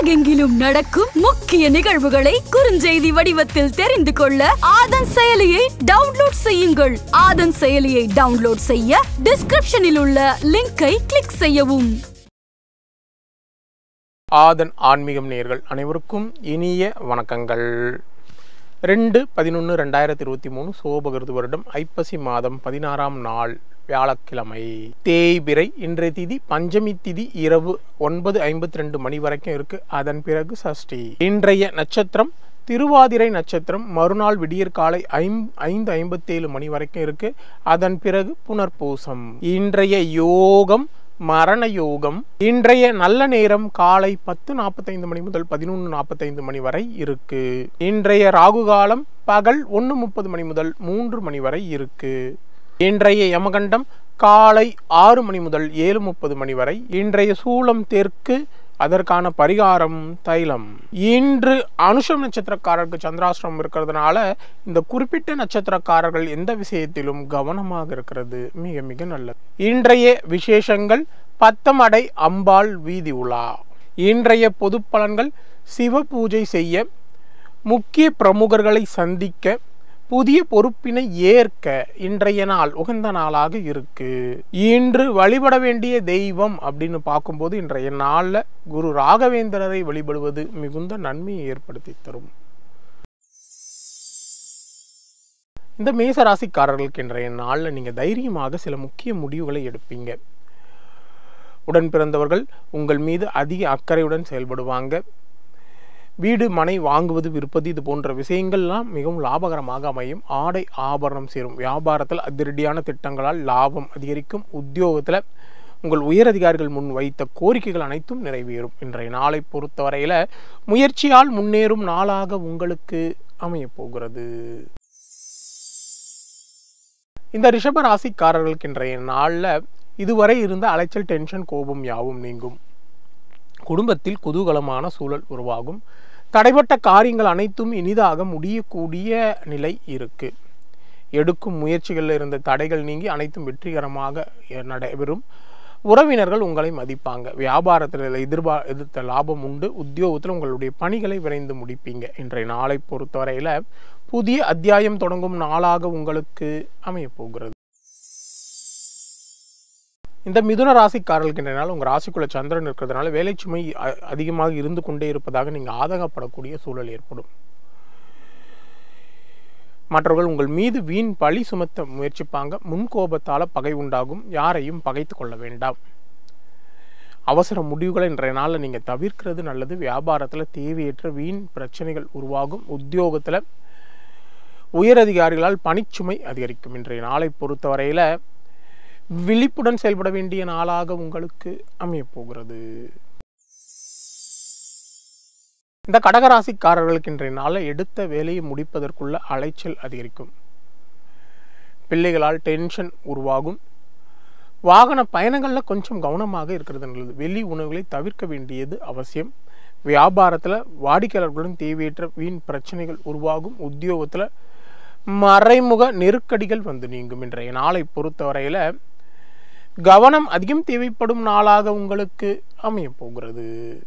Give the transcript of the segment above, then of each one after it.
உலகெங்கிலும் நடக்கும் முக்கிய நிகழ்வுகளை குறுஞ்செய்தி வடிவத்தில் தெரிந்து கொள்ள ஆதன் செயலியை டவுன்லோட் செய்யுங்கள் ஆதன் செயலியை டவுன்லோட் செய்ய டிஸ்கிரிப்ஷனில் உள்ள லிங்கை கிளிக் செய்யவும் ஆதன் ஆன்மீகம் நேர்கள் அனைவருக்கும் இனிய வணக்கங்கள் ரெண்டு பதினொன்று ரெண்டாயிரத்தி இருபத்தி மூணு சோபகிருது வருடம் ஐப்பசி மாதம் பதினாறாம் நாள் வியாழக்கிழமை தேய்பிறை இன்றைய திதி பஞ்சமி திதி இரவு ஒன்பது ஐம்பத்தி ரெண்டு மணி வரைக்கும் இருக்கு அதன் பிறகு சஷ்டி இன்றைய நட்சத்திரம் திருவாதிரை நட்சத்திரம் மறுநாள் விடியற் காலை ஐம் ஐந்து ஐம்பத்தேழு மணி வரைக்கும் இருக்கு அதன் பிறகு புனர்பூசம் இன்றைய யோகம் மரண யோகம் இன்றைய நல்ல நேரம் காலை பத்து நாற்பத்தைந்து மணி முதல் பதினொன்று நாற்பத்தைந்து மணி வரை இருக்கு இன்றைய ராகு காலம் பகல் ஒன்று முப்பது மணி முதல் மூன்று மணி வரை இருக்கு இன்றைய யமகண்டம் காலை ஆறு மணி முதல் ஏழு முப்பது மணி வரை இன்றைய சூலம் தெற்கு அதற்கான பரிகாரம் தைலம் இன்று அனுஷம் நட்சத்திரக்காரருக்கு சந்திராசிரமம் இருக்கிறதுனால இந்த குறிப்பிட்ட நட்சத்திரக்காரர்கள் எந்த விஷயத்திலும் கவனமாக இருக்கிறது மிக மிக நல்லது இன்றைய விசேஷங்கள் பத்தமடை அம்பாள் வீதி உலா இன்றைய பொது பலன்கள் சிவ பூஜை செய்ய முக்கிய பிரமுகர்களை சந்திக்க புதிய பொறுப்பினை ஏற்க இன்றைய நாள் உகந்த நாளாக இருக்கு இன்று வழிபட வேண்டிய தெய்வம் அப்படின்னு பார்க்கும்போது இன்றைய நாளில் குரு ராகவேந்திரரை வழிபடுவது மிகுந்த நன்மையை ஏற்படுத்தி தரும் இந்த மேச ராசிக்காரர்களுக்கு இன்றைய நாளில் நீங்கள் தைரியமாக சில முக்கிய முடிவுகளை எடுப்பீங்க உடன் பிறந்தவர்கள் உங்கள் மீது அதிக அக்கறையுடன் செயல்படுவாங்க வீடு மனை வாங்குவது விற்பது இது போன்ற விஷயங்கள்லாம் மிகவும் லாபகரமாக அமையும் ஆடை ஆபரணம் சேரும் வியாபாரத்தில் அதிரடியான திட்டங்களால் லாபம் அதிகரிக்கும் உத்தியோகத்தில் உங்கள் உயரதிகாரிகள் முன் வைத்த கோரிக்கைகள் அனைத்தும் நிறைவேறும் இன்றைய நாளை பொறுத்தவரையில் முயற்சியால் முன்னேறும் நாளாக உங்களுக்கு அமையப் போகிறது இந்த ரிஷப ராசிக்காரர்களுக்கு இன்றைய நாளில் இதுவரை இருந்த அலைச்சல் டென்ஷன் கோபம் யாவும் நீங்கும் குடும்பத்தில் குதூகலமான சூழல் உருவாகும் தடைப்பட்ட காரியங்கள் அனைத்தும் இனிதாக முடியக்கூடிய நிலை இருக்கு எடுக்கும் முயற்சிகளில் இருந்த தடைகள் நீங்கி அனைத்தும் வெற்றிகரமாக நடைபெறும் உறவினர்கள் உங்களை மதிப்பாங்க வியாபாரத்தில் எதிர்பார் எதிர்த்த லாபம் உண்டு உத்தியோகத்தில் உங்களுடைய பணிகளை விரைந்து முடிப்பீங்க இன்றைய நாளை பொறுத்தவரையில் புதிய அத்தியாயம் தொடங்கும் நாளாக உங்களுக்கு அமையப் போகிறது இந்த மிதுன ராசிக்காரர்களுக்கு இன்றைய நாள் உங்கள் ராசிக்குள்ள சந்திரன் இருக்கிறதுனால வேலை சுமை அதிகமாக இருந்து கொண்டே இருப்பதாக நீங்கள் ஆதகப்படக்கூடிய சூழல் ஏற்படும் மற்றவர்கள் உங்கள் மீது வீண் பழி சுமத்த முயற்சிப்பாங்க முன்கோபத்தால் பகை உண்டாகும் யாரையும் பகைத்து கொள்ள வேண்டாம் அவசர முடிவுகளை இன்றைய நாளில் நீங்கள் தவிர்க்கிறது நல்லது வியாபாரத்தில் தேவையற்ற வீண் பிரச்சனைகள் உருவாகும் உத்தியோகத்தில் உயரதிகாரிகளால் பணிச்சுமை அதிகரிக்கும் இன்றைய நாளை பொறுத்தவரையில் விழிப்புடன் செயல்பட வேண்டிய நாளாக உங்களுக்கு அமையப் போகிறது இந்த கடகராசிக்காரர்களுக்கு இன்றைய நாளில் எடுத்த வேலையை முடிப்பதற்குள்ள அலைச்சல் அதிகரிக்கும் பிள்ளைகளால் டென்ஷன் உருவாகும் வாகன பயணங்களில் கொஞ்சம் கவனமாக இருக்கிறது நல்லது வெளி உணவுகளை தவிர்க்க வேண்டியது அவசியம் வியாபாரத்தில் வாடிக்கையாளர்களுடன் தேவையற்ற வீண் பிரச்சனைகள் உருவாகும் உத்தியோகத்தில் மறைமுக நெருக்கடிகள் வந்து நீங்கும் இன்றைய நாளை பொறுத்தவரையில் கவனம் அதிகம் தேவைப்படும் நாளாக உங்களுக்கு அமைய போகிறது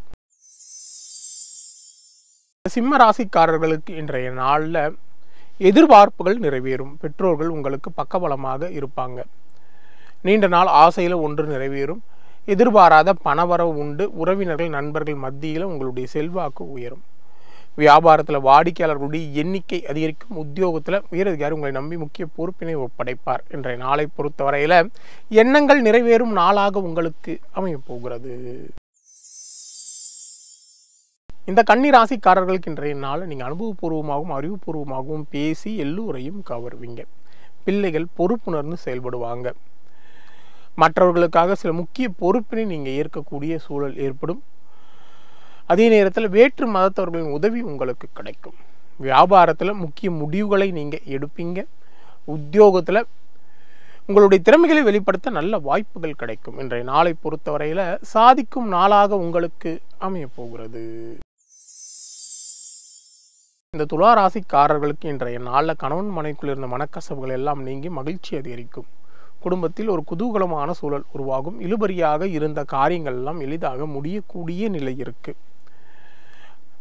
சிம்ம ராசிக்காரர்களுக்கு இன்றைய நாளில் எதிர்பார்ப்புகள் நிறைவேறும் பெற்றோர்கள் உங்களுக்கு பக்கபலமாக இருப்பாங்க நீண்ட நாள் ஆசையில் ஒன்று நிறைவேறும் எதிர்பாராத பணவரவு உண்டு உறவினர்கள் நண்பர்கள் மத்தியில் உங்களுடைய செல்வாக்கு உயரும் வியாபாரத்தில் வாடிக்கையாளர்களுடைய எண்ணிக்கை அதிகரிக்கும் உத்தியோகத்தில் உயரதிகாரி உங்களை நம்பி முக்கிய பொறுப்பினை ஒப்படைப்பார் இன்றைய நாளை பொறுத்தவரையில் எண்ணங்கள் நிறைவேறும் நாளாக உங்களுக்கு அமையப் போகிறது இந்த கன்னி ராசிக்காரர்களுக்கு இன்றைய நாள் நீங்கள் அனுபவபூர்வமாகவும் அறிவுபூர்வமாகவும் பேசி எல்லோரையும் கவருவீங்க பிள்ளைகள் பொறுப்புணர்ந்து செயல்படுவாங்க மற்றவர்களுக்காக சில முக்கிய பொறுப்பினை நீங்கள் ஏற்கக்கூடிய சூழல் ஏற்படும் அதே நேரத்தில் வேற்று மதத்தவர்களின் உதவி உங்களுக்கு கிடைக்கும் வியாபாரத்தில் முக்கிய முடிவுகளை நீங்கள் எடுப்பீங்க உத்தியோகத்தில் உங்களுடைய திறமைகளை வெளிப்படுத்த நல்ல வாய்ப்புகள் கிடைக்கும் இன்றைய நாளை பொறுத்தவரையில் சாதிக்கும் நாளாக உங்களுக்கு அமைய போகிறது இந்த துலா ராசிக்காரர்களுக்கு இன்றைய நாளில் கணவன் மனைக்குள் இருந்த மனக்கசவுகள் எல்லாம் நீங்கி மகிழ்ச்சி அதிகரிக்கும் குடும்பத்தில் ஒரு குதூகலமான சூழல் உருவாகும் இழுபறியாக இருந்த காரியங்கள் எல்லாம் எளிதாக முடியக்கூடிய நிலை இருக்கு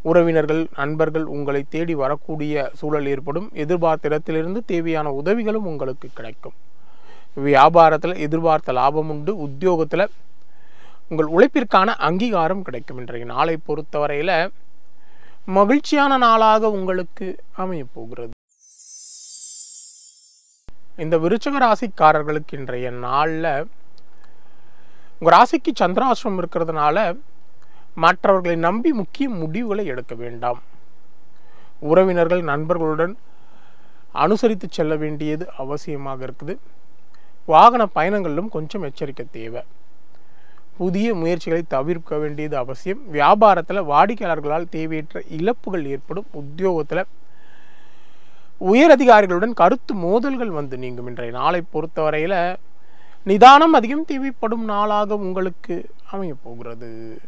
உறவினர்கள் நண்பர்கள் உங்களை தேடி வரக்கூடிய சூழல் ஏற்படும் எதிர்பார்த்த இடத்திலிருந்து தேவையான உதவிகளும் உங்களுக்கு கிடைக்கும் வியாபாரத்தில் எதிர்பார்த்த லாபம் உண்டு உத்தியோகத்தில் உங்கள் உழைப்பிற்கான அங்கீகாரம் கிடைக்கும் இன்றைய நாளை பொறுத்தவரையில் மகிழ்ச்சியான நாளாக உங்களுக்கு அமையப் போகிறது இந்த விருச்சக ராசிக்காரர்களுக்கு இன்றைய நாளில் உங்கள் ராசிக்கு சந்திராசிரமம் இருக்கிறதுனால மற்றவர்களை நம்பி முக்கிய முடிவுகளை எடுக்க வேண்டாம் உறவினர்கள் நண்பர்களுடன் அனுசரித்து செல்ல வேண்டியது அவசியமாக இருக்குது வாகன பயணங்களிலும் கொஞ்சம் எச்சரிக்கை தேவை புதிய முயற்சிகளை தவிர்க்க வேண்டியது அவசியம் வியாபாரத்தில் வாடிக்கையாளர்களால் தேவையற்ற இழப்புகள் ஏற்படும் உத்தியோகத்தில் உயரதிகாரிகளுடன் கருத்து மோதல்கள் வந்து நீங்கும் இன்றைய நாளை பொறுத்தவரையில் நிதானம் அதிகம் தேவைப்படும் நாளாக உங்களுக்கு அமையப் போகிறது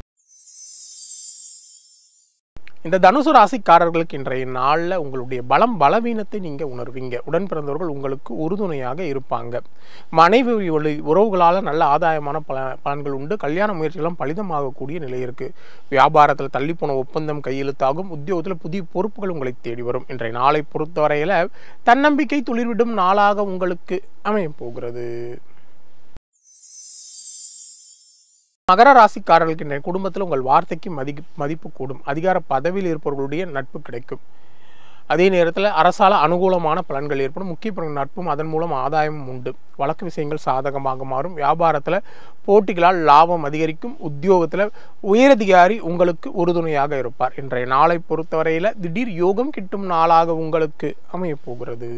இந்த தனுசு ராசிக்காரர்களுக்கு இன்றைய நாளில் உங்களுடைய பலம் பலவீனத்தை நீங்கள் உணர்வீங்க உடன் பிறந்தவர்கள் உங்களுக்கு உறுதுணையாக இருப்பாங்க மனைவி வழி உறவுகளால் நல்ல ஆதாயமான பல பலன்கள் உண்டு கல்யாண முயற்சிகளும் பலிதமாகக்கூடிய நிலை இருக்குது வியாபாரத்தில் தள்ளிப்போன ஒப்பந்தம் கையெழுத்தாகும் உத்தியோகத்தில் புதிய பொறுப்புகள் உங்களை தேடி வரும் இன்றைய நாளை பொறுத்தவரையில் தன்னம்பிக்கை துளிர்விடும் நாளாக உங்களுக்கு அமையப் போகிறது மகர ராசிக்காரர்களுக்கு இன்றைய குடும்பத்தில் உங்கள் வார்த்தைக்கு மதி மதிப்பு கூடும் அதிகார பதவியில் இருப்பவர்களுடைய நட்பு கிடைக்கும் அதே நேரத்தில் அரசால அனுகூலமான பலன்கள் ஏற்படும் முக்கிய பிறகு நட்பும் அதன் மூலம் ஆதாயமும் உண்டு வழக்கு விஷயங்கள் சாதகமாக மாறும் வியாபாரத்தில் போட்டிகளால் லாபம் அதிகரிக்கும் உத்தியோகத்தில் உயரதிகாரி உங்களுக்கு உறுதுணையாக இருப்பார் இன்றைய நாளை பொறுத்தவரையில் திடீர் யோகம் கிட்டும் நாளாக உங்களுக்கு அமையப் போகிறது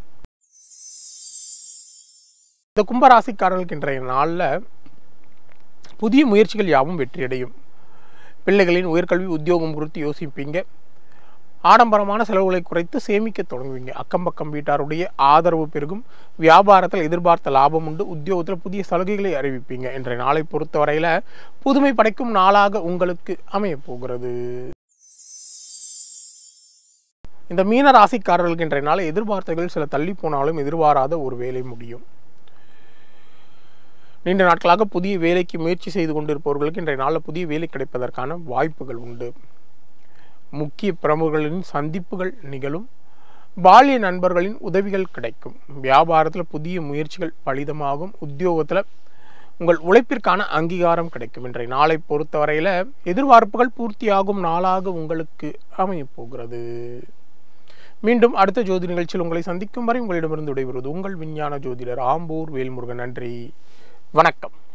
இந்த கும்பராசிக்காரர்களுக்கு இன்றைய நாளில் புதிய முயற்சிகள் யாவும் வெற்றியடையும் பிள்ளைகளின் உயர்கல்வி உத்தியோகம் குறித்து யோசிப்பீங்க ஆடம்பரமான செலவுகளை குறைத்து சேமிக்க தொடங்குவீங்க அக்கம் பக்கம் வீட்டாருடைய ஆதரவு பெருகும் வியாபாரத்தில் எதிர்பார்த்த லாபம் உண்டு உத்தியோகத்தில் புதிய சலுகைகளை அறிவிப்பீங்க என்ற நாளை பொறுத்தவரையில் புதுமை படைக்கும் நாளாக உங்களுக்கு அமையப் போகிறது இந்த மீன ராசிக்காரர்களுக்கு இன்றைய நாள் எதிர்பார்த்தர்கள் சில தள்ளி போனாலும் எதிர்பாராத ஒரு வேலை முடியும் நீண்ட நாட்களாக புதிய வேலைக்கு முயற்சி செய்து கொண்டிருப்பவர்களுக்கு இன்றைய நாளில் புதிய வேலை கிடைப்பதற்கான வாய்ப்புகள் உண்டு முக்கிய பிரமுகர்களின் சந்திப்புகள் நிகழும் பால்ய நண்பர்களின் உதவிகள் கிடைக்கும் வியாபாரத்தில் புதிய முயற்சிகள் பலிதமாகும் உத்தியோகத்தில் உங்கள் உழைப்பிற்கான அங்கீகாரம் கிடைக்கும் இன்றைய நாளை பொறுத்தவரையில் எதிர்பார்ப்புகள் பூர்த்தியாகும் நாளாக உங்களுக்கு அமையப் போகிறது மீண்டும் அடுத்த ஜோதி நிகழ்ச்சியில் உங்களை சந்திக்கும் வரை உங்களிடமிருந்து விடைபெறுவது உங்கள் விஞ்ஞான ஜோதிடர் ஆம்பூர் வேல்முருகன் நன்றி வணக்கம்